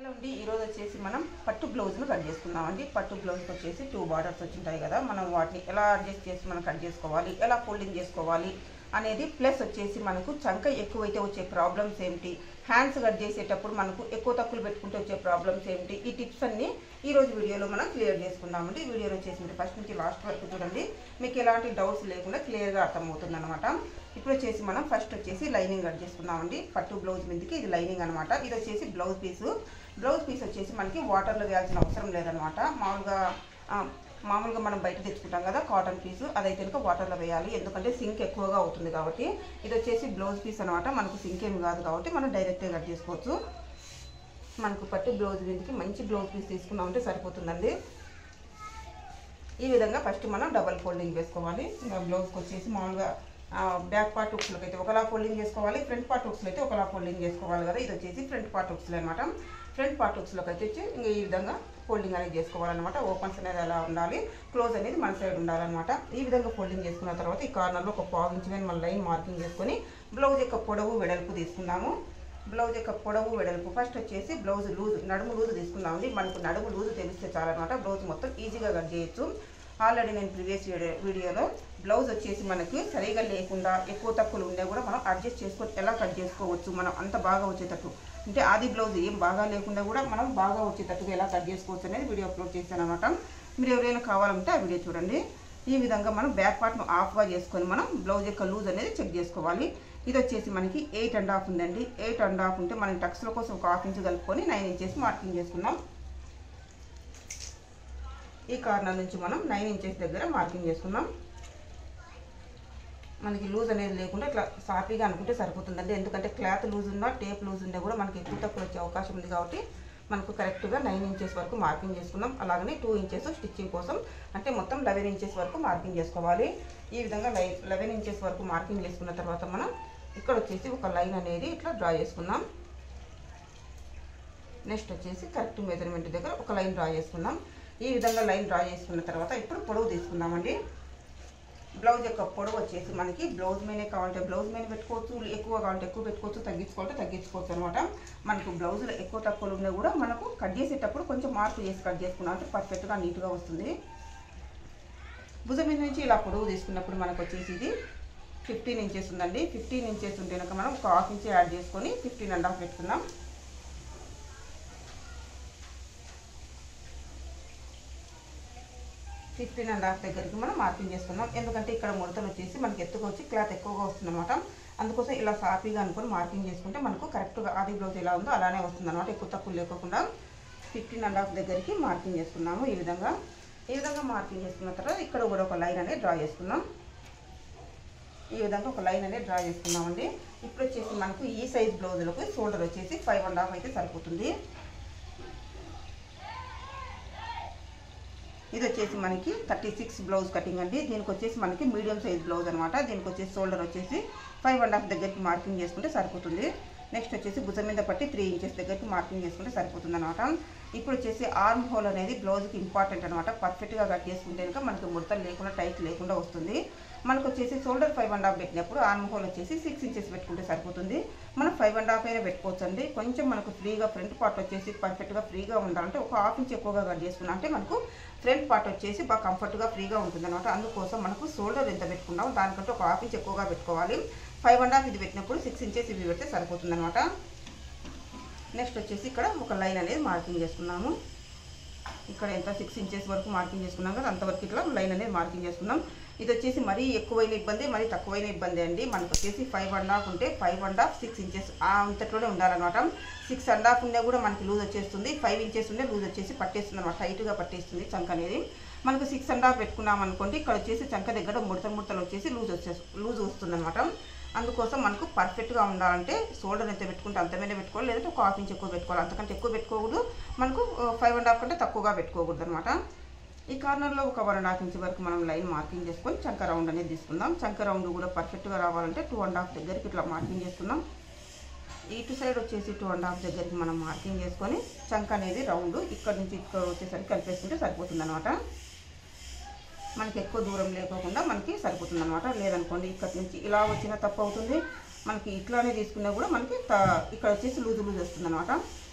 hello అండి ఈరోజు వచ్చేసి మనం పట్టు బ్లౌజ్ను కట్ చేసుకుందామండి పట్టు బ్లౌజ్కి వచ్చేసి టూ బార్డర్స్ వచ్చింటాయి కదా మనం వాటిని ఎలా అడ్జస్ట్ చేసి మనం కట్ చేసుకోవాలి ఎలా ఫోల్డింగ్ చేసుకోవాలి అనేది ప్లస్ వచ్చేసి మనకు చంక ఎక్కువైతే వచ్చే ప్రాబ్లమ్స్ ఏమిటి హ్యాండ్స్ కట్ చేసేటప్పుడు మనకు ఎక్కువ తక్కువలు పెట్టుకుంటే వచ్చే ప్రాబ్లమ్స్ ఏమిటి ఈ టిప్స్ అన్ని ఈ రోజు వీడియోలో మనం క్లియర్ చేసుకుందామండి వీడియోలో వచ్చేసి ఫస్ట్ నుంచి లాస్ట్ వరకు చూడండి మీకు ఎలాంటి డౌట్స్ లేకుండా క్లియర్గా అర్థమవుతుంది అనమాట ఇప్పుడు వచ్చేసి మనం ఫస్ట్ వచ్చేసి లైనింగ్ కట్ చేసుకుందామండి పట్టు బ్లౌజ్ మీదకి ఇది లైనింగ్ అనమాట ఇది వచ్చేసి బ్లౌజ్ పీసు బ్లౌజ్ పీస్ వచ్చేసి మనకి వాటర్లో వేయాల్సిన అవసరం లేదనమాట మామూలుగా ఆ, మామూలుగా మనం బయట తెచ్చుకుంటాం కదా కాటన్ పీసు అదైతే కనుక వాటర్లో వేయాలి ఎందుకంటే సింక్ ఎక్కువగా అవుతుంది కాబట్టి ఇది వచ్చేసి బ్లౌజ్ పీస్ అనమాట మనకు సింక్ ఏమి కాదు కాబట్టి మనం డైరెక్ట్గా కట్ చేసుకోవచ్చు మనకు పట్టు బ్లౌజ్ మీదకి మంచి బ్లౌజ్ పీస్ తీసుకున్నామంటే సరిపోతుందండి ఈ విధంగా ఫస్ట్ మనం డబల్ ఫోల్డింగ్ వేసుకోవాలి ఇంకా బ్లౌజ్కి వచ్చేసి మామూలుగా బ్యాక్ పార్ట్ హుక్స్లోకి అయితే ఒకలా ఫోల్డింగ్ చేసుకోవాలి ఫ్రంట్ పార్ట్ హుక్స్లో అయితే ఒకలా ఫోల్డింగ్ చేసుకోవాలి కదా ఇది వచ్చేసి ఫ్రంట్ పార్ట్ హుక్స్లో అనమాట ఫ్రంట్ పార్ట్ హుక్స్లోకి అయితే వచ్చి ఇంకా ఈ విధంగా ఫోల్డింగ్ అనేది చేసుకోవాలన్నమాట ఓపెన్స్ అనేది ఎలా ఉండాలి క్లోజ్ అనేది మన సైడ్ ఉండాలన్నమాట ఈ విధంగా ఫోల్డింగ్ చేసుకున్న తర్వాత ఈ కార్నర్లో ఒక పావు ఇంచ్ మీద మన లైన్ మార్కింగ్ చేసుకొని బ్లౌజ్ యొక్క పొడవు వెడల్పు తీసుకుందాము బ్లౌజ్ యొక్క పొడవు వెడల్పు ఫస్ట్ వచ్చేసి బ్లౌజ్ లూజ్ నడుము లూజ్ తీసుకుందామండి మనకు నడుము లూజ్ తెలిస్తే చాలన్నమాట బ్లౌజ్ మొత్తం ఈజీగా కట్ చేయొచ్చు ఆల్రెడీ నేను ప్రీవియస్ వీడియోలో బ్లౌజ్ వచ్చేసి మనకి సరిగా లేకుండా ఎక్కువ తక్కువలు ఉండే కూడా మనం అడ్జస్ట్ చేసుకొని ఎలా కట్ చేసుకోవచ్చు మనం అంత బాగా వచ్చేటట్టు అంటే ఆది బ్లౌజ్ ఏం బాగా లేకుండా కూడా మనం బాగా వచ్చేటట్టుగా ఎలా కట్ చేసుకోవచ్చు అనేది వీడియో అప్లోడ్ చేశాను అనమాట మీరు ఎవరైనా కావాలంటే ఆ వీడియో చూడండి ఈ విధంగా మనం బ్యాక్ పార్ట్ను ఆఫ్గా చేసుకొని మనం బ్లౌజ్ యొక్క లూజ్ అనేది చెక్ చేసుకోవాలి ఇది వచ్చేసి మనకి ఎయిట్ అండ్ హాఫ్ ఉందండి ఎయిట్ అండ్ హాఫ్ ఉంటే మనం టక్స్ల కోసం ఒక హాఫ్ ఇంచ్ కలుపుకొని నైన్ ఇంచెస్ మార్కింగ్ చేసుకుందాం ఈ కార్నర్ నుంచి మనం నైన్ ఇంచెస్ దగ్గర మార్కింగ్ చేసుకుందాం మనకి లూజ్ అనేది లేకుండా ఇట్లా సాఫీగా అనుకుంటే సరిపోతుందండి ఎందుకంటే క్లాత్ లూజ్ ఉన్నా టేప్ లూజ్ ఉండే కూడా మనకి ఎక్కువ తక్కువ వచ్చే అవకాశం ఉంది కాబట్టి మనకు కరెక్ట్గా నైన్ ఇంచెస్ వరకు మార్కింగ్ చేసుకుందాం అలాగనే టూ ఇంచెస్ స్టిచ్చింగ్ కోసం అంటే మొత్తం లెవెన్ ఇంచెస్ వరకు మార్కింగ్ చేసుకోవాలి ఈ విధంగా లై లెవెన్ ఇంచెస్ వరకు మార్కింగ్ చేసుకున్న తర్వాత మనం ఇక్కడ వచ్చేసి ఒక లైన్ అనేది ఇట్లా డ్రా చేసుకుందాం నెక్స్ట్ వచ్చేసి కరెక్ట్ మెజర్మెంట్ దగ్గర ఒక లైన్ డ్రా చేసుకుందాం ఈ విధంగా లైన్ డ్రా చేసుకున్న తర్వాత ఇప్పుడు పొడవు తీసుకుందామండి బ్లౌజ్ యొక్క పొడవు వచ్చేసి మనకి బ్లౌజ్ మీనే కావాలంటే బ్లౌజ్ మీద పెట్టుకోవచ్చు ఎక్కువ కావాలంటే ఎక్కువ పెట్టుకోవచ్చు తగ్గించుకోవాలంటే తగ్గించుకోవచ్చు అనమాట మనకు బ్లౌజులు ఎక్కువ తక్కువలు ఉన్నా కూడా మనకు కట్ చేసేటప్పుడు కొంచెం మార్పు చేసి కట్ చేసుకున్నాం అంటే పర్ఫెక్ట్గా నీట్గా వస్తుంది భుజం మీద నుంచి ఇలా పొడవు తీసుకున్నప్పుడు మనకు వచ్చేసి ఇది ఫిఫ్టీన్ ఇంచెస్ ఉందండి ఫిఫ్టీన్ ఇంచెస్ ఉంటే కనుక మనం ఒక హాఫ్ ఇంచ్ యాడ్ చేసుకొని ఫిఫ్టీన్ అండ్ హాఫ్ పెట్టుకుందాం ఫిఫ్టీన్ అండ్ హాఫ్ దగ్గరికి మనం మార్కింగ్ చేసుకున్నాం ఎందుకంటే ఇక్కడ ముడతలు వచ్చేసి మనకి ఎత్తుగా వచ్చి క్లాత్ ఎక్కువగా వస్తుంది అనమాట అందుకోసం ఇలా సాఫీగా అనుకొని మార్కింగ్ చేసుకుంటే మనకు కరెక్ట్గా ఆది బ్లౌజ్ ఎలా ఉందో అలానే వస్తుంది అనమాట ఎక్కువ తక్కువ లేకోకుండా ఫిఫ్టీన్ అండ్ హాఫ్ దగ్గరికి మార్కింగ్ చేసుకున్నాము ఈ విధంగా ఈ విధంగా మార్కింగ్ చేసుకున్న తర్వాత ఇక్కడ కూడా ఒక లైన్ అనేది డ్రా చేసుకున్నాం ఈ విధంగా ఒక లైన్ అనేది డ్రా చేసుకున్నామండి ఇప్పుడు వచ్చేసి మనకు ఈ సైజ్ బ్లౌజులకు షోల్డర్ వచ్చేసి ఫైవ్ అండ్ హాఫ్ అయితే సరిపోతుంది ఇది వచ్చేసి మనకి థర్టీ సిక్స్ బ్లౌజ్ కటింగ్ అండి దీనికి వచ్చేసి మనకి మీడియం సైజ్ బ్లౌజ్ అనమాట దీనికి వచ్చేసి షోల్డర్ వచ్చేసి ఫైవ్ అండ్ హాఫ్ దగ్గరికి మార్కింగ్ చేసుకుంటే సరిపోతుంది నెక్స్ట్ వచ్చేసి భుజం మీద పట్టి త్రీ ఇంచెస్ దగ్గరికి మార్కింగ్ చేసుకుంటే సరిపోతుంది అనమాట ఇప్పుడు వచ్చేసి ఆర్మ్ హోల్ అనేది బ్లౌజ్కి ఇంపార్టెంట్ అనమాట పర్ఫెక్ట్గా కట్ చేసుకుంటే కనుక మనకి ముడతలు లేకుండా టైట్ లేకుండా వస్తుంది మనకు వచ్చేసి షోల్డర్ ఫైవ్ అండ్ హాఫ్ పెట్టినప్పుడు ఆర్మ్ హోల్ వచ్చేసి సిక్స్ ఇంచెస్ పెట్టుకుంటే సరిపోతుంది మనం ఫైవ్ అండ్ హాఫ్ అయినా పెట్టుకోవచ్చు అండి కొంచెం మనకు ఫ్రీగా ఫ్రంట్ పార్ట్ వచ్చేసి పర్ఫెక్ట్గా ఫ్రీగా ఉండాలంటే ఒక హాఫ్ ఇంచ్ ఎక్కువగా కట్ చేసుకున్నాం అంటే మనకు ఫ్రంట్ పార్ట్ వచ్చేసి బాగా కంఫర్ట్గా ఫ్రీగా ఉంటుంది అనమాట అందుకోసం మనకు షోల్డర్ ఎంత పెట్టుకున్నాం దానికంటే ఒక హాఫ్ ఇంచ్ ఎక్కువగా పెట్టుకోవాలి ఫైవ్ అండ్ హాఫ్ ఇది పెట్టినప్పుడు సిక్స్ ఇంచెస్ ఇవి పెడితే సరిపోతుంది అనమాట నెక్స్ట్ వచ్చేసి ఇక్కడ ఒక లైన్ అనేది మార్కింగ్ చేసుకున్నాము ఇక్కడ ఎంత సిక్స్ ఇంచెస్ వరకు మార్కింగ్ చేసుకున్నాం కదా అంతవరకు ఇట్లా లైన్ అనేది మార్కింగ్ చేసుకున్నాం ఇది వచ్చేసి మరీ ఎక్కువైన ఇబ్బంది మరీ తక్కువైన ఇబ్బంది అండి మనకు వచ్చేసి ఫైవ్ అండ్ హాఫ్ ఉంటే five and half six inches ఆ అంతట్లోనే ఉండాలన్నమాట సిక్స్ అండ్ హాఫ్ ఉండే కూడా మనకి లూజ్ వచ్చేస్తుంది ఫైవ్ ఇంచెస్ ఉండే లూజ్ వచ్చేసి పట్టేస్తుంది అనమాట టైట్గా పట్టేస్తుంది చంక అనేది మనకు సిక్స్ అండ్ హాఫ్ పెట్టుకున్నాం అనుకోండి ఇక్కడ వచ్చేసి చంక దగ్గర ముడతలు ముడతలు వచ్చేసి లూజ్ వచ్చే లూజ్ వస్తుంది అనమాట అందుకోసం మనకు పర్ఫెక్ట్గా ఉండాలంటే షోల్డర్ ఎంత పెట్టుకుంటే అంతమైనా పెట్టుకోవాలి లేదంటే ఒక హాఫ్ ఇంచ్ ఎక్కువ పెట్టుకోవాలి అంతకంటే ఎక్కువ పెట్టుకోకూడదు మనకు ఫైవ్ అండ్ హాఫ్ కంటే తక్కువగా పెట్టుకోకూడదు అనమాట ఈ కార్నర్లో ఒక వన్ అండ్ హాఫ్ ఇంచ్ వరకు మనం లైన్ మార్కింగ్ చేసుకొని చంక రౌండ్ అనేది తీసుకుందాం చంక రౌండ్ కూడా పర్ఫెక్ట్గా రావాలంటే టూ అండ్ హాఫ్ దగ్గరికి ఇట్లా మార్కింగ్ చేసుకుందాం ఇటు సైడ్ వచ్చేసి టూ అండ్ హాఫ్ దగ్గరికి మనం మార్కింగ్ చేసుకొని చంక అనేది రౌండ్ ఇక్కడ నుంచి ఇక్కడ వచ్చేసరికి కలిపేసుకుంటే సరిపోతుంది అనమాట మనకి ఎక్కువ దూరం లేకోకుండా మనకి సరిపోతుంది అనమాట లేదనుకోండి ఇక్కడ నుంచి ఇలా వచ్చినా తప్పు అవుతుంది మనకి ఇట్లానే తీసుకున్నా కూడా మనకి త- ఇక్కడ వచ్చేసి లూజు లూజ్ వస్తుంది అనమాట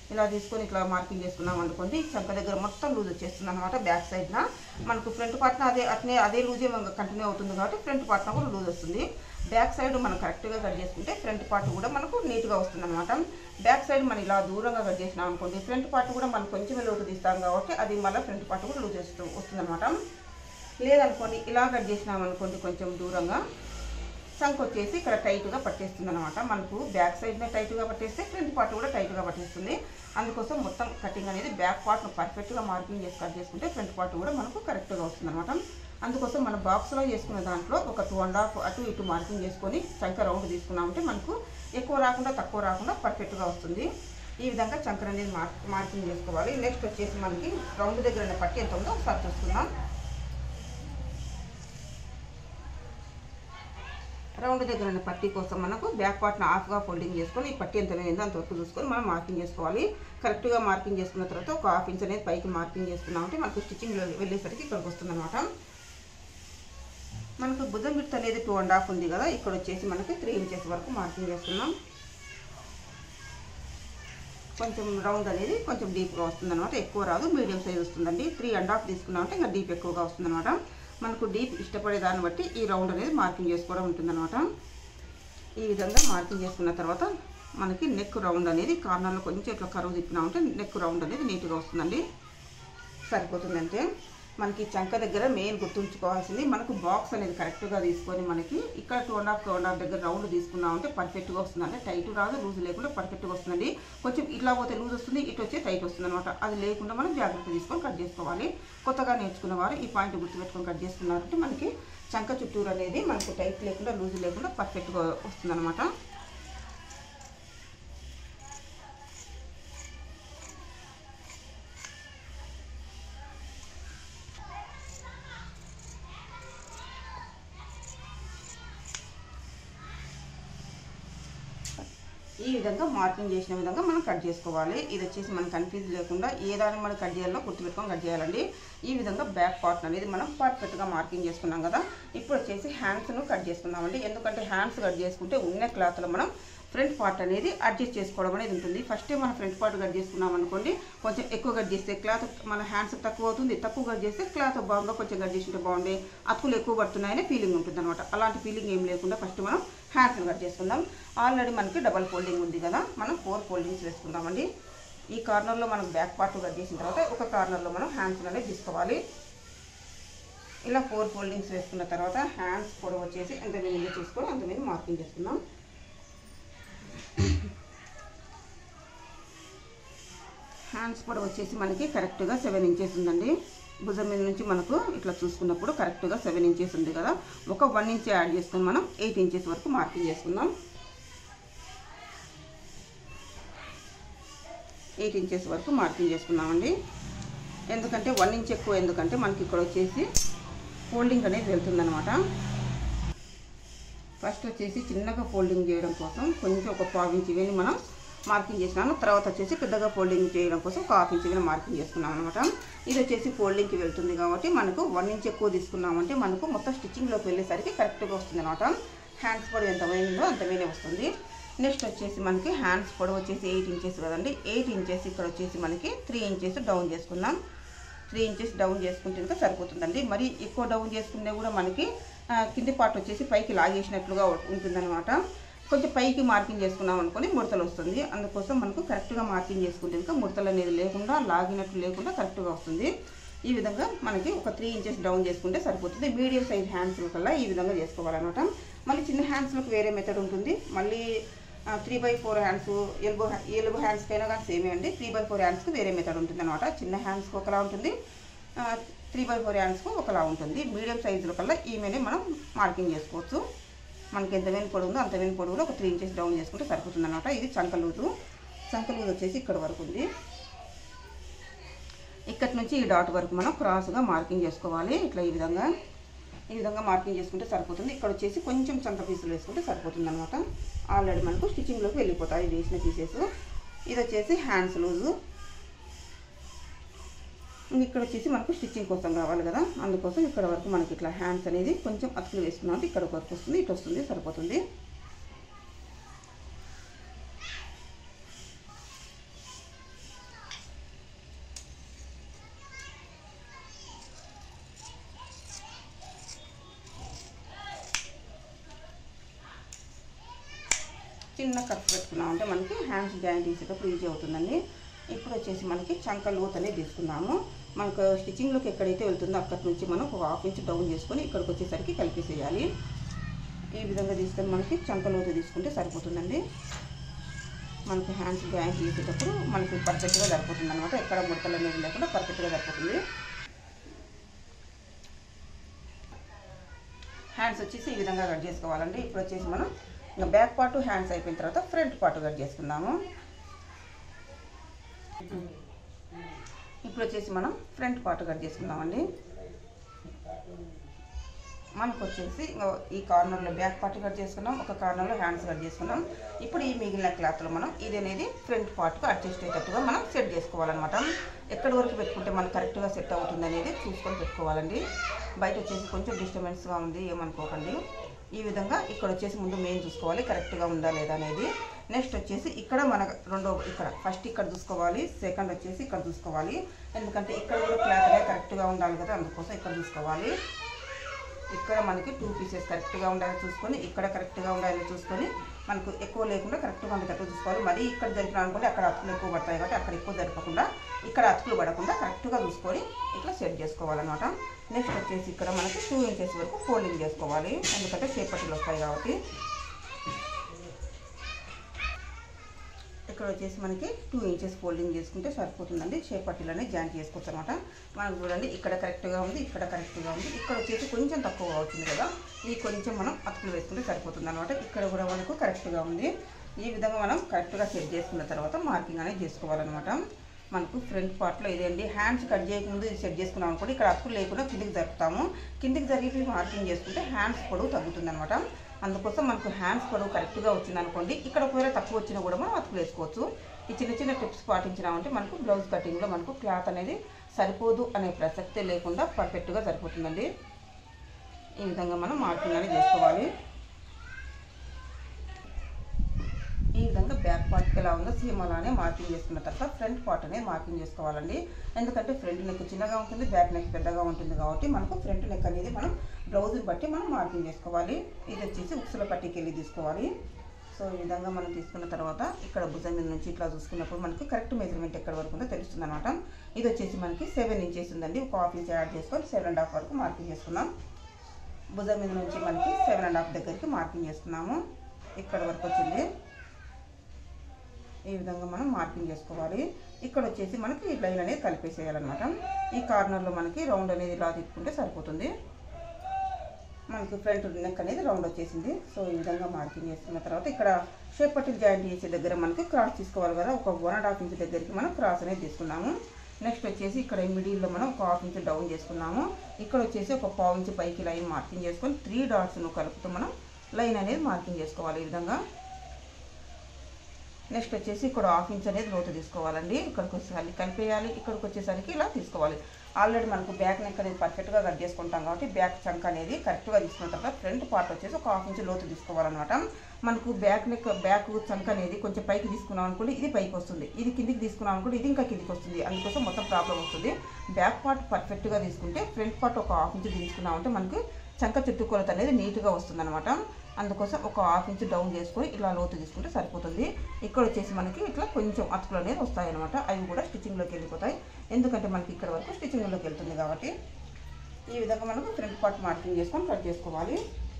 ఇలా తీసుకొని ఇట్లా మార్కింగ్ చేసుకున్నాం అనుకోండి చంక దగ్గర మొత్తం లూజ్ వచ్చేస్తుంది అనమాట బ్యాక్ సైడ్న మనకు ఫ్రంట్ పార్ట్న అదే అట్నే అదే లూజే మనకు కంటిన్యూ అవుతుంది కాబట్టి ఫ్రంట్ పార్ట్న కూడా లూజ్ వస్తుంది బ్యాక్ సైడ్ మనం కరెక్ట్గా కట్ చేసుకుంటే ఫ్రంట్ పార్ట్ కూడా మనకు నీట్గా వస్తుంది అనమాట బ్యాక్ సైడ్ మనం ఇలా దూరంగా కట్ చేసినాం అనుకోండి ఫ్రంట్ పార్ట్ కూడా మనం కొంచెం లోటు తీస్తాం కాబట్టి అది మళ్ళీ ఫ్రంట్ పార్ట్ కూడా లూజ్ వస్తూ వస్తుంది అనమాట లేదనుకోండి ఇలా కట్ చేసినాం అనుకోండి కొంచెం దూరంగా సంక్ వచ్చేసి ఇక్కడ టైట్గా పట్టేస్తుంది అనమాట మనకు బ్యాక్ సైడ్నే టైట్గా పట్టేస్తే ఫ్రంట్ పార్ట్ కూడా టైట్గా పట్టేస్తుంది అందుకోసం మొత్తం కటింగ్ అనేది బ్యాక్ పార్ట్ను పర్ఫెక్ట్గా మార్కింగ్ చేసి కట్ చేసుకుంటే ఫ్రంట్ పార్ట్ కూడా మనకు కరెక్ట్గా వస్తుంది అనమాట అందుకోసం మన బాక్స్లో చేసుకున్న దాంట్లో ఒక టూ అండ్ హాఫ్ అటు ఇటు మార్కింగ్ చేసుకొని చంక రౌండ్ తీసుకున్నామంటే మనకు ఎక్కువ రాకుండా తక్కువ రాకుండా పర్ఫెక్ట్గా వస్తుంది ఈ విధంగా చంకర అనేది మార్ మార్కింగ్ చేసుకోవాలి నెక్స్ట్ వచ్చేసి మనకి రౌండ్ దగ్గర ఉన్న పట్టి ఎంత ఉందో ఒకసారి చూసుకుందాం రౌండ్ దగ్గర ఉన్న పట్టీ కోసం మనకు బ్యాక్ పార్ట్ని హాఫ్గా ఫోల్డింగ్ చేసుకొని ఈ పట్టీ ఎంత అయిందో అంతవరకు చూసుకొని మనం మార్కింగ్ చేసుకోవాలి కరెక్ట్గా మార్కింగ్ చేసుకున్న తర్వాత ఒక హాఫ్ ఇంచ్ అనేది పైకి మార్కింగ్ చేసుకున్నామంటే మనకు స్టిచ్చింగ్ వెళ్ళేసరికి ఇక్కడికి వస్తుంది అనమాట మనకు భుజం విడత అనేది టూ అండ్ హాఫ్ ఉంది కదా ఇక్కడ వచ్చేసి మనకి త్రీ ఇంచెస్ వరకు మార్కింగ్ చేస్తున్నాం కొంచెం రౌండ్ అనేది కొంచెం డీప్గా వస్తుంది అనమాట ఎక్కువ రాదు మీడియం సైజ్ వస్తుందండి త్రీ అండ్ హాఫ్ తీసుకున్నామంటే ఇంకా డీప్ ఎక్కువగా వస్తుంది అనమాట మనకు డీప్ ఇష్టపడే దాన్ని బట్టి ఈ రౌండ్ అనేది మార్కింగ్ చేసుకోవడం ఉంటుందన్నమాట ఈ విధంగా మార్కింగ్ చేసుకున్న తర్వాత మనకి నెక్ రౌండ్ అనేది కార్నర్లో కొంచెం ఇట్లా కరువు తిప్పినామంటే నెక్ రౌండ్ అనేది నీట్గా వస్తుందండి సరిపోతుందంటే మనకి చంక దగ్గర మెయిన్ గుర్తుంచుకోవాల్సింది మనకు బాక్స్ అనేది కరెక్ట్గా తీసుకొని మనకి ఇక్కడ two and half two and half దగ్గర రౌండ్ తీసుకున్నామంటే పర్ఫెక్ట్గా వస్తుంది అంటే టైట్ రాదు లూజ్ లేకుండా పర్ఫెక్ట్గా వస్తుందండి కొంచెం ఇట్లా పోతే లూజ్ వస్తుంది ఇటు వచ్చే టైట్ వస్తుంది అనమాట అది లేకుండా మనం జాగ్రత్త తీసుకొని కట్ చేసుకోవాలి కొత్తగా నేర్చుకున్న వారు ఈ పాయింట్ గుర్తుపెట్టుకొని కట్ చేసుకున్నారంటే మనకి చంక చుట్టూరు అనేది మనకు టైట్ లేకుండా లూజ్ లేకుండా పర్ఫెక్ట్గా వస్తుంది అనమాట ఈ విధంగా మార్కింగ్ చేసిన విధంగా మనం కట్ చేసుకోవాలి ఇది వచ్చేసి మనం కన్ఫ్యూజ్ లేకుండా ఏ దాన్ని మనం కట్ చేయాలో గుర్తుపెట్టుకొని కట్ చేయాలండి ఈ విధంగా బ్యాక్ పార్ట్ అనేది మనం పర్ఫెక్ట్గా మార్కింగ్ చేసుకున్నాం కదా ఇప్పుడు వచ్చేసి హ్యాండ్స్ను కట్ చేసుకుందామండి ఎందుకంటే హ్యాండ్స్ కట్ చేసుకుంటే ఉన్న క్లాత్లో మనం ఫ్రంట్ పార్ట్ అనేది అడ్జస్ట్ చేసుకోవడం అనేది ఉంటుంది ఫస్టే మనం ఫ్రంట్ పార్ట్ కట్ చేసుకున్నాం అనుకోండి కొంచెం ఎక్కువ కట్ చేస్తే క్లాత్ మన హ్యాండ్స్ తక్కువ అవుతుంది తక్కువ కట్ చేస్తే క్లాత్ బాగుంగా కొంచెం కట్ చేసింటే బాగుండే అతుకులు ఎక్కువ పడుతున్నాయనే ఫీలింగ్ ఉంటుంది అనమాట అలాంటి ఫీలింగ్ ఏం లేకుండా ఫస్ట్ మనం హ్యాండ్స్ని కట్ చేసుకుందాం ఆల్రెడీ మనకి డబల్ ఫోల్డింగ్ ఉంది కదా మనం ఫోర్ ఫోల్డింగ్స్ వేసుకుందామండి ఈ కార్నర్లో మనం బ్యాక్ పార్ట్ కట్ చేసిన తర్వాత ఒక కార్నర్లో మనం హ్యాండ్స్ అనేది తీసుకోవాలి ఇలా ఫోర్ ఫోల్డింగ్స్ వేసుకున్న తర్వాత హ్యాండ్స్ పొడవు వచ్చేసి ఎంత మీద చూసుకొని అంత మీద మార్కింగ్ చేసుకుందాం హ్యాండ్స్ పొడవు వచ్చేసి మనకి కరెక్ట్గా సెవెన్ ఇంచెస్ ఉందండి భుజం మీద నుంచి మనకు ఇట్లా చూసుకున్నప్పుడు కరెక్ట్గా సెవెన్ ఇంచెస్ ఉంది కదా ఒక వన్ ఇంచ్ యాడ్ చేసుకొని మనం ఎయిట్ ఇంచెస్ వరకు మార్కింగ్ చేసుకుందాం ఎయిట్ ఇంచెస్ వరకు మార్కింగ్ చేసుకున్నామండి ఎందుకంటే వన్ ఇంచ్ ఎక్కువ ఎందుకంటే మనకి ఇక్కడ వచ్చేసి ఫోల్డింగ్ అనేది వెళ్తుందనమాట ఫస్ట్ వచ్చేసి చిన్నగా ఫోల్డింగ్ చేయడం కోసం కొంచెం ఒక పావు ఇంచ్ ఇవన్నీ మనం మార్కింగ్ చేసినాను తర్వాత వచ్చేసి పెద్దగా ఫోల్డింగ్ చేయడం కోసం ఒక హాఫ్ ఇంచ్ ఇవన్నీ మార్కింగ్ చేసుకున్నాం అనమాట ఇది వచ్చేసి ఫోల్డింగ్కి వెళ్తుంది కాబట్టి మనకు వన్ ఇంచ్ ఎక్కువ తీసుకున్నామంటే మనకు మొత్తం స్టిచ్చింగ్లోకి వెళ్ళేసరికి కరెక్ట్గా వస్తుంది అనమాట హ్యాండ్స్ పొడవు ఎంత పోయిందో అంత వేనే వస్తుంది నెక్స్ట్ వచ్చేసి మనకి హ్యాండ్స్ పొడవు వచ్చేసి ఎయిట్ ఇంచెస్ కదండి ఎయిట్ ఇంచెస్ ఇక్కడ వచ్చేసి మనకి త్రీ ఇంచెస్ డౌన్ చేసుకుందాం త్రీ ఇంచెస్ డౌన్ చేసుకుంటే ఇంకా సరిపోతుందండి మరి ఎక్కువ డౌన్ చేసుకుంటే కూడా మనకి ఆ, కింది పార్ట్ వచ్చేసి పైకి లాగేసినట్లుగా ఉంటుందన్నమాట కొంచెం పైకి మార్కింగ్ చేసుకున్నాం అనుకొని ముడతలు వస్తుంది అందుకోసం మనకు కరెక్ట్గా మార్కింగ్ చేసుకుంటే ఇంకా ముడతలు అనేది లేకుండా లాగినట్టు లేకుండా కరెక్ట్గా వస్తుంది ఈ విధంగా మనకి ఒక త్రీ ఇంచెస్ డౌన్ చేసుకుంటే సరిపోతుంది మీడియం సైజ్ హ్యాండ్స్ కల్లా ఈ విధంగా చేసుకోవాలన్నమాట మళ్ళీ చిన్న హ్యాండ్స్లకు వేరే మెథడ్ ఉంటుంది మళ్ళీ three by four hands elbow elbow హ్యాండ్స్కి అయినా కానీ సేమే అండి త్రీ బై ఫోర్ హ్యాండ్స్కి వేరే మెథడ్ ఉంటుంది అనమాట చిన్న హ్యాండ్స్కి ఒకలా ఉంటుంది త్రీ బై ఫోర్ హ్యాండ్స్కి ఒకలా ఉంటుంది మీడియం సైజుల కల్లా ఈమెనే మనం మార్కింగ్ చేసుకోవచ్చు మనకి ఎంత వెన్ పొడవు ఉందో అంత వెన్ పొడవులో ఒక త్రీ ఇంచెస్ డౌన్ చేసుకుంటే సరిపోతుంది అనమాట ఇది చంకలూజు చంకలూజు వచ్చేసి ఇక్కడ వరకు ఉంది ఇక్కడి నుంచి ఈ డాట్ వరకు మనం క్రాస్గా మార్కింగ్ చేసుకోవాలి ఇట్లా ఈ విధంగా ఈ విధంగా మార్కింగ్ చేసుకుంటే సరిపోతుంది ఇక్కడ వచ్చేసి కొంచెం చంక పీసులు వేసుకుంటే సరిపోతుంది అనమాట ఆల్రెడీ మనకు స్టిచ్చింగ్లోకి వెళ్ళిపోతాయి వేసిన పీసెస్ ఇది వచ్చేసి హ్యాండ్స్ లూజు ఇక్కడ వచ్చేసి మనకు స్టిచ్చింగ్ కోసం కావాలి కదా అందుకోసం ఇక్కడ వరకు మనకి ఇట్లా హ్యాండ్స్ అనేది కొంచెం అతుకులు వేసుకున్నాం అంటే ఇక్కడ వరకు వస్తుంది ఇటు వస్తుంది సరిపోతుంది చిన్న కట్ పెట్టుకున్నాం అంటే మనకి హ్యాండ్స్ జాయింట్ తీసేటప్పుడు ఈజీ అవుతుందండి ఇప్పుడు వచ్చేసి మనకి చంక లోత్ అనేది తీసుకున్నాము మనకు స్టిచ్చింగ్లోకి ఎక్కడైతే వెళ్తుందో అక్కడి నుంచి మనం ఒక హాఫ్ ఇంచ్ డౌన్ చేసుకొని ఇక్కడికి వచ్చేసరికి కలిపేసేయాలి ఈ విధంగా తీసుకొని మనకి చంక లోతు తీసుకుంటే సరిపోతుందండి మనకి హ్యాండ్స్ జాయింట్ తీసేటప్పుడు మనకి పర్ఫెక్ట్గా సరిపోతుంది అనమాట ఎక్కడ ముడతలు అనేది లేకుండా పర్ఫెక్ట్గా సరిపోతుంది హ్యాండ్స్ వచ్చేసి ఈ విధంగా కట్ చేసుకోవాలండి ఇప్పుడు వచ్చేసి మనం ఇంకా బ్యాక్ పార్ట్ హ్యాండ్స్ అయిపోయిన తర్వాత ఫ్రంట్ పార్ట్ కట్ చేసుకుందాము ఇప్పుడు వచ్చేసి మనం ఫ్రంట్ పార్ట్ కట్ చేసుకుందామండి మనకు వచ్చేసి ఇంగో ఈ కార్నర్లో బ్యాక్ పార్ట్ కట్ చేసుకున్నాం ఒక కార్నర్లో హ్యాండ్స్ కట్ చేసుకున్నాం ఇప్పుడు ఈ మిగిలిన క్లాత్లో మనం ఇది అనేది ఫ్రంట్ పార్ట్కి అడ్జస్ట్ అయ్యేటట్టుగా మనం సెట్ చేసుకోవాలన్నమాట ఎక్కడి వరకు పెట్టుకుంటే మనకు కరెక్ట్గా సెట్ అవుతుంది అనేది చూసుకొని పెట్టుకోవాలండి బయట వచ్చేసి కొంచెం డిస్టర్బెన్స్గా ఉంది ఏమనుకోకండి ఈ విధంగా ఇక్కడ వచ్చేసి ముందు మెయిన్ చూసుకోవాలి కరెక్ట్గా ఉందా లేదా అనేది నెక్స్ట్ వచ్చేసి ఇక్కడ మన రెండో ఇక్కడ ఫస్ట్ ఇక్కడ చూసుకోవాలి సెకండ్ వచ్చేసి ఇక్కడ చూసుకోవాలి ఎందుకంటే ఇక్కడ కూడా క్లాత్ అనేది కరెక్ట్గా ఉండాలి కదా అందుకోసం ఇక్కడ చూసుకోవాలి ఇక్కడ మనకి టూ పీసెస్ కరెక్ట్గా ఉండాలి చూసుకొని ఇక్కడ కరెక్ట్గా ఉండాలి చూసుకొని మనకు ఎక్కువ లేకుండా కరెక్ట్గా ఉండేటట్టు చూసుకోవాలి మరీ ఇక్కడ జరిపినా అనుకోండి అక్కడ అతుకులు ఎక్కువ పడతాయి కాబట్టి అక్కడ ఎక్కువ జరపకుండా ఇక్కడ అతుకులు పడకుండా కరెక్ట్గా చూసుకొని ఇట్లా సెట్ చేసుకోవాలన్నమాట నెక్స్ట్ వచ్చేసి ఇక్కడ మనకి టూ ఇంచెస్ వరకు ఫోల్డింగ్ చేసుకోవాలి ఎందుకంటే చేపట్టులు వస్తాయి కాబట్టి ఇక్కడ వచ్చేసి మనకి టూ ఇంచెస్ ఫోల్డింగ్ చేసుకుంటే సరిపోతుందండి చేపట్టిలు అనేది జాయింట్ చేసుకోవచ్చు అనమాట మనకు చూడండి ఇక్కడ కరెక్ట్గా ఉంది ఇక్కడ కరెక్ట్గా ఉంది ఇక్కడ వచ్చేసి కొంచెం తక్కువ అవుతుంది కదా ఈ కొంచెం మనం అతుకులు వేసుకుంటే సరిపోతుంది అనమాట ఇక్కడ కూడా మనకు కరెక్ట్గా ఉంది ఈ విధంగా మనం కరెక్ట్గా సెట్ చేసుకున్న తర్వాత మార్కింగ్ అనేది చేసుకోవాలన్నమాట మనకు ఫ్రంట్ పార్ట్లో ఇదేంటి హ్యాండ్స్ కట్ చేయకముందు ఇది సెట్ చేసుకున్నాం అనుకోండి ఇక్కడ అతుకులు లేకుండా కిందికి జరుపుతాము కిందికి జరిపి మార్కింగ్ చేసుకుంటే హ్యాండ్స్ పొడవు తగ్గుతుంది అనమాట అందుకోసం మనకు హ్యాండ్స్ పొడవు కరెక్ట్గా వచ్చింది అనుకోండి ఇక్కడ ఒకవేళ తక్కువ వచ్చినా కూడా మనం అతుకులు వేసుకోవచ్చు ఈ చిన్న చిన్న టిప్స్ పాటించినామంటే మనకు బ్లౌజ్ కటింగ్లో మనకు క్లాత్ అనేది సరిపోదు అనే ప్రసక్తే లేకుండా పర్ఫెక్ట్గా సరిపోతుందండి ఈ విధంగా మనం మార్కింగ్ అనేది చేసుకోవాలి ఈ విధంగా బ్యాక్ పార్ట్ ఎలా ఉందో సేమ్ అలానే మార్కింగ్ చేసుకున్న తర్వాత ఫ్రంట్ పార్ట్ అనేది మార్కింగ్ చేసుకోవాలండి ఎందుకంటే ఫ్రంట్ నెక్ చిన్నగా ఉంటుంది బ్యాక్ నెక్ పెద్దగా ఉంటుంది కాబట్టి మనకు ఫ్రంట్ నెక్ అనేది మనం బ్లౌజ్ని బట్టి మనం మార్కింగ్ చేసుకోవాలి ఇది వచ్చేసి ఉక్సుల పట్టికి వెళ్ళి తీసుకోవాలి సో ఈ విధంగా మనం తీసుకున్న తర్వాత ఇక్కడ భుజం మీద నుంచి ఇట్లా చూసుకున్నప్పుడు మనకు కరెక్ట్ మెజర్మెంట్ ఎక్కడ వరకు ఉందో తెలుస్తుంది అనమాట ఇది వచ్చేసి మనకి సెవెన్ ఇంచెస్ ఉందండి ఒక హాఫ్ ఇంచ్ యాడ్ చేసుకొని సెవెన్ అండ్ హాఫ్ వరకు మార్కింగ్ చేసుకున్నాం భుజం మీద నుంచి మనకి సెవెన్ అండ్ హాఫ్ దగ్గరికి మార్కింగ్ చేసుకున్నాము ఇక్కడ వరకు వచ్చింది ఈ విధంగా మనం మార్కింగ్ చేసుకోవాలి ఇక్కడ వచ్చేసి మనకి ఈ లైన్ అనేది కలిపేసేయాలన్నమాట ఈ కార్నర్లో మనకి రౌండ్ అనేది ఇలా తిప్పుకుంటే సరిపోతుంది మనకి ఫ్రంట్ నెక్ అనేది రౌండ్ వచ్చేసింది సో ఈ విధంగా మార్కింగ్ చేసుకున్న తర్వాత ఇక్కడ షేప్ పట్టిల్ జాయింట్ చేసే దగ్గర మనకి క్రాస్ తీసుకోవాలి కదా ఒక వన్ అండ్ హాఫ్ ఇంచ్ దగ్గరికి మనం క్రాస్ అనేది తీసుకున్నాము నెక్స్ట్ వచ్చేసి ఇక్కడ మిడిల్లో మనం ఒక హాఫ్ ఇంచ్ డౌన్ చేసుకున్నాము ఇక్కడ వచ్చేసి ఒక పావు ఇంచ్ పైకి లైన్ మార్కింగ్ చేసుకొని త్రీ డాట్స్ను కలుపుతూ మనం లైన్ అనేది మార్కింగ్ చేసుకోవాలి ఈ విధంగా నెక్స్ట్ వచ్చేసి ఇక్కడ హాఫ్ ఇంచ్ అనేది లోతు తీసుకోవాలండి ఇక్కడికి వచ్చేసరికి కలిపేయాలి ఇక్కడికి వచ్చేసరికి ఇలా తీసుకోవాలి ఆల్రెడీ మనకు బ్యాక్ నెక్ అనేది పర్ఫెక్ట్గా కట్ చేసుకుంటాం కాబట్టి బ్యాక్ చంక్ అనేది కరెక్ట్గా తీసుకున్న తర్వాత ఫ్రంట్ పార్ట్ వచ్చేసి ఒక హాఫ్ ఇంచ్ లోతు తీసుకోవాలన్నమాట మనకు బ్యాక్ నెక్ బ్యాక్ చంక్ అనేది కొంచెం పైకి తీసుకున్నాం అనుకోండి ఇది పైకి వస్తుంది ఇది కిందికి తీసుకున్నాం అనుకోండి ఇది ఇంకా కిందికి వస్తుంది అందుకోసం మొత్తం ప్రాబ్లం వస్తుంది బ్యాక్ పార్ట్ పర్ఫెక్ట్గా తీసుకుంటే ఫ్రంట్ పార్ట్ ఒక హాఫ్ ఇంచ్ తీసుకున్నామంటే మనకి చంక చుట్టుకొలత అనేది నీట్గా వస్తుంది అనమాట అందుకోసం ఒక హాఫ్ ఇంచ్ డౌన్ చేసుకొని ఇలా లోతు తీసుకుంటే సరిపోతుంది ఇక్కడ వచ్చేసి మనకి ఇట్లా కొంచెం అతుకులు అనేది వస్తాయి అనమాట అవి కూడా స్టిచ్చింగ్లోకి వెళ్ళిపోతాయి ఎందుకంటే మనకి ఇక్కడ వరకు స్టిచ్చింగ్లోకి వెళ్తుంది కాబట్టి ఈ విధంగా మనకు ఫ్రంట్ పార్ట్ మార్కింగ్ చేసుకొని కట్ చేసుకోవాలి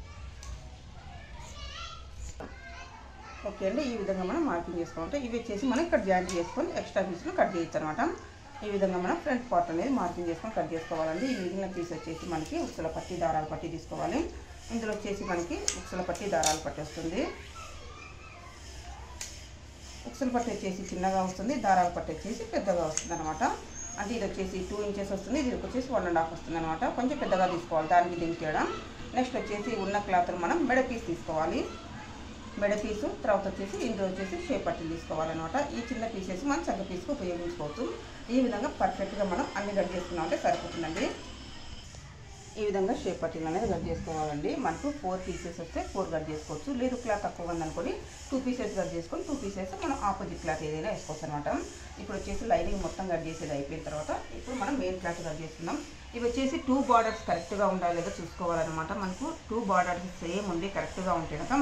ఓకే అండి ఈ విధంగా మనం మార్కింగ్ చేసుకోవాలి ఇవి వచ్చేసి మనం ఇక్కడ జాయింట్ చేసుకొని ఎక్స్ట్రా పీస్ను కట్ చేయొచ్చు అనమాట ఈ విధంగా మనం ఫ్రంట్ పార్ట్ అనేది మార్కింగ్ చేసుకొని కట్ చేసుకోవాలండి ఈ మిగిలిన పీస్ వచ్చేసి మనకి ఉక్సుల పట్టి దారాల పట్టి తీసుకోవాలి ఇందులో వచ్చేసి మనకి ఉక్సుల పట్టి దారాల పట్టి వస్తుంది ఉక్సుల పట్టి వచ్చేసి చిన్నగా వస్తుంది దారాల పట్టి వచ్చేసి పెద్దగా వస్తుంది అనమాట అంటే ఇది వచ్చేసి టూ ఇంచెస్ వస్తుంది ఇది వచ్చేసి వన్ అండ్ హాఫ్ వస్తుంది అనమాట కొంచెం పెద్దగా తీసుకోవాలి దానికి దీనికి తేడా నెక్స్ట్ వచ్చేసి ఉన్న క్లాత్ మనం మెడ పీస్ తీసుకోవాలి మెడ పీసు తర్వాత వచ్చేసి ఇందులో వచ్చేసి షేప్ పట్టీలు తీసుకోవాలన్నమాట ఈ చిన్న పీసెస్ మనం చక్క పీస్కి ఉపయోగించుకోవచ్చు ఈ విధంగా పర్ఫెక్ట్గా మనం అన్ని కట్ చేసుకున్నామంటే సరిపోతుందండి ఈ విధంగా షేప్ పట్టీలు అనేది కట్ చేసుకోవాలండి మనకు ఫోర్ పీసెస్ వస్తే ఫోర్ కట్ చేసుకోవచ్చు లేదు క్లాత్ తక్కువ ఉందనుకోండి టూ పీసెస్ కట్ చేసుకొని టూ పీసెస్ మనం ఆపోజిట్ క్లాత్ ఏదైనా వేసుకోవచ్చు అనమాట ఇప్పుడు వచ్చేసి లైనింగ్ మొత్తం కట్ చేసేది అయిపోయిన తర్వాత ఇప్పుడు మనం మెయిన్ క్లాత్ కట్ చేసుకుందాం ఇవి వచ్చేసి టూ బార్డర్స్ కరెక్ట్గా ఉండాలి లేదా చూసుకోవాలన్నమాట మనకు టూ బార్డర్స్ సేమ్ ఉండి కరెక్ట్గా ఉంటే కనుక మనం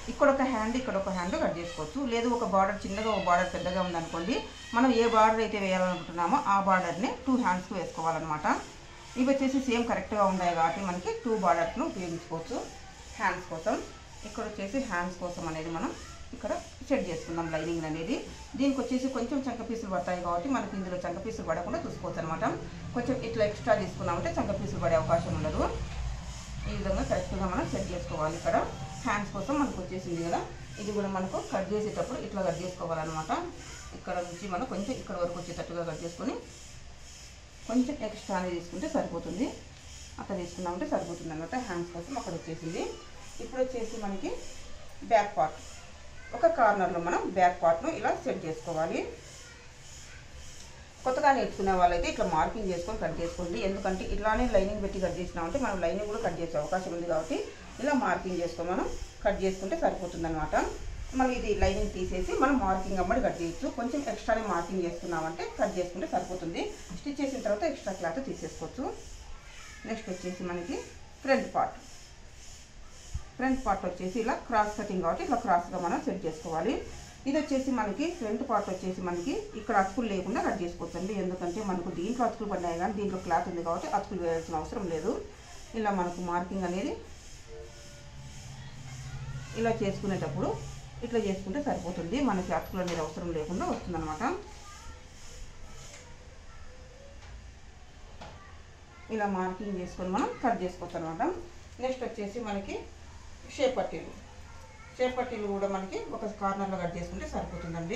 ఇక్కడ ఒక హ్యాండ్ ఇక్కడ ఒక హ్యాండ్ కట్ చేసుకోవచ్చు లేదు ఒక బార్డర్ చిన్నగా ఒక బార్డర్ పెద్దగా ఉందనుకోండి మనం ఏ బార్డర్ అయితే వేయాలనుకుంటున్నామో ఆ బార్డర్ని టూ హ్యాండ్స్కి వేసుకోవాలన్నమాట ఇవి వచ్చేసి సేమ్ కరెక్ట్గా ఉన్నాయి కాబట్టి మనకి టూ బార్డర్స్ను ఉపయోగించుకోవచ్చు హ్యాండ్స్ కోసం ఇక్కడ వచ్చేసి హ్యాండ్స్ కోసం అనేది మనం ఇక్కడ సెట్ చేసుకుందాం లైనింగ్ అనేది దీనికి వచ్చేసి కొంచెం చంక పీసులు పడతాయి కాబట్టి మనకి ఇందులో చంక పీసులు పడకుండా చూసుకోవచ్చు అనమాట కొంచెం ఇట్లా ఎక్స్ట్రా తీసుకున్నామంటే చంక పీసులు పడే అవకాశం ఉండదు ఈ విధంగా కరెక్ట్గా మనం సెట్ చేసుకోవాలి ఇక్కడ హ్యాండ్స్ కోసం మనకు వచ్చేసింది కదా ఇది కూడా మనకు కట్ చేసేటప్పుడు ఇట్లా కట్ చేసుకోవాలన్నమాట ఇక్కడ నుంచి మనం కొంచెం ఇక్కడ వరకు వచ్చేటట్టుగా కట్ చేసుకొని కొంచెం ఎక్స్ట్రా అనేది తీసుకుంటే సరిపోతుంది అక్కడ తీసుకున్నామంటే సరిపోతుంది అనమాట హ్యాండ్స్ కోసం అక్కడ వచ్చేసింది ఇప్పుడు వచ్చేసి మనకి బ్యాక్ పార్ట్ ఒక కార్నర్లో మనం బ్యాక్ పార్ట్ను ఇలా సెట్ చేసుకోవాలి కొత్తగా నేర్చుకునే వాళ్ళైతే ఇట్లా మార్కింగ్ చేసుకొని కట్ చేసుకోండి ఎందుకంటే ఇట్లానే లైనింగ్ పెట్టి కట్ చేసినామంటే మనం లైనింగ్ కూడా కట్ చేసే అవకాశం ఉంది కాబట్టి ఇలా మార్కింగ్ చేసుకొని మనం కట్ చేసుకుంటే సరిపోతుంది అనమాట మళ్ళీ ఇది లైనింగ్ తీసేసి మనం మార్కింగ్ అమ్మడి కట్ చేయొచ్చు కొంచెం ఎక్స్ట్రానే మార్కింగ్ చేసుకున్నామంటే కట్ చేసుకుంటే సరిపోతుంది స్టిచ్ చేసిన తర్వాత ఎక్స్ట్రా క్లాత్ తీసేసుకోవచ్చు నెక్స్ట్ వచ్చేసి మనకి ఫ్రంట్ పార్ట్ ఫ్రంట్ పార్ట్ వచ్చేసి ఇలా క్రాస్ కటింగ్ కాబట్టి ఇట్లా క్రాస్గా మనం సెట్ చేసుకోవాలి ఇది వచ్చేసి మనకి ఫ్రంట్ పార్ట్ వచ్చేసి మనకి ఇక్కడ అతుకులు లేకుండా కట్ చేసుకోవచ్చు అండి ఎందుకంటే మనకు దీంట్లో అతుకులు పడినాయి కానీ దీంట్లో క్లాత్ ఉంది కాబట్టి అతుకులు వేయాల్సిన అవసరం లేదు ఇలా మనకు మార్కింగ్ అనేది ఇలా చేసుకునేటప్పుడు ఇట్లా చేసుకుంటే సరిపోతుంది మనకి అతుకులు అనేది అవసరం లేకుండా వస్తుందన్నమాట ఇలా మార్కింగ్ చేసుకొని మనం కట్ చేసుకోవచ్చు అనమాట నెక్స్ట్ వచ్చేసి మనకి షేప్ పట్టీలు షేప్ పట్టీలు కూడా మనకి ఒక కార్నర్లో కట్ చేసుకుంటే సరిపోతుందండి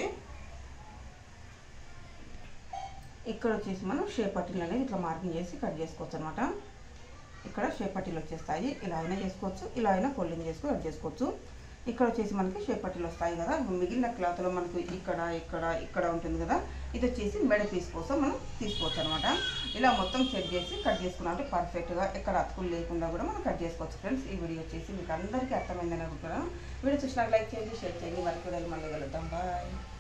ఇక్కడ వచ్చేసి మనం షేప్ పట్టీలు అనేది ఇట్లా మార్కింగ్ చేసి కట్ చేసుకోవచ్చు అనమాట ఇక్కడ షేప్ పట్టీలు వచ్చేస్తాయి ఇలా అయినా చేసుకోవచ్చు ఇలా అయినా ఫోల్డింగ్ చేసుకొని కట్ చేసుకోవచ్చు ఇక్కడ వచ్చేసి మనకి షేప్ పట్టీలు వస్తాయి కదా మిగిలిన క్లాత్లో మనకు ఇక్కడ ఇక్కడ ఇక్కడ ఉంటుంది కదా ఇది వచ్చేసి మెడ పీస్ కోసం మనం తీసుకోవచ్చు అనమాట ఇలా మొత్తం సెట్ చేసి కట్ చేసుకున్నాం అంటే పర్ఫెక్ట్గా ఎక్కడ అతుకులు లేకుండా కూడా మనం కట్ చేసుకోవచ్చు ఫ్రెండ్స్ ఈ వీడియో వచ్చేసి మీకు అందరికీ అర్థమైందని అనుకుంటున్నాను వీడియో చూసినాక లైక్ చేయండి షేర్ చేయండి మళ్ళీ కూడా మళ్ళీ కలుద్దాం బాయ్